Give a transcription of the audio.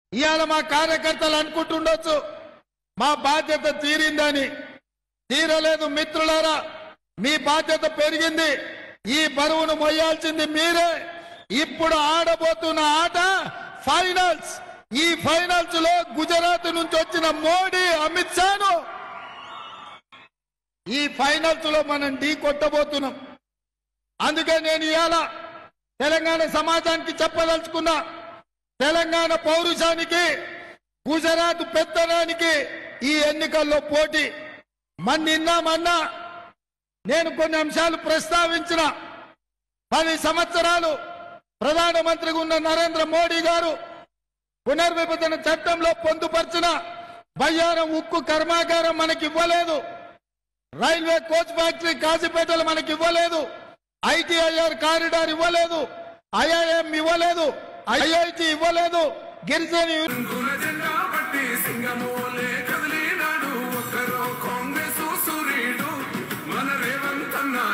ఇవాళ మా కార్యకర్తలు అనుకుంటుండొచ్చు మా బాధ్యత తీరిందని తీరలేదు మిత్రులారా మీ బాధ్యత పెరిగింది ఈ బరువును మొయ్యాల్సింది మీరే ఇప్పుడు ఆడబోతున్న ఆట ఫైనల్స్ ఈ ఫైనల్స్ లో గుజరాత్ నుంచి వచ్చిన మోడీ అమిత్ షాను ఈ ఫైనల్స్ లో మనం ఢీ కొట్టబోతున్నాం అందుకే నేను ఇవాళ తెలంగాణ సమాజానికి చెప్పదలుచుకున్నా తెలంగాణ పౌరుషానికి గుజరాత్ పెత్తనానికి ఈ ఎన్నికల్లో పోటీ మన నిన్నామన్నా నేను కొన్ని అంశాలు ప్రస్తావించిన పది సంవత్సరాలు ప్రధానమంత్రిగా ఉన్న నరేంద్ర మోడీ గారు పునర్విభజన చట్టంలో పొందుపరిచిన బయ్యారం ఉక్కు కర్మాగారం మనకి ఇవ్వలేదు రైల్వే కోచ్ ఫ్యాక్టరీ కాజీపేటలో మనకి ఇవ్వలేదు ఐటీఐఆర్ కారిడార్ ఇవ్వలేదు ఐఐఎం ఇవ్వలేదు ఐఐటి ఇవ్వలేదు గిరిజన రంగుల జెండా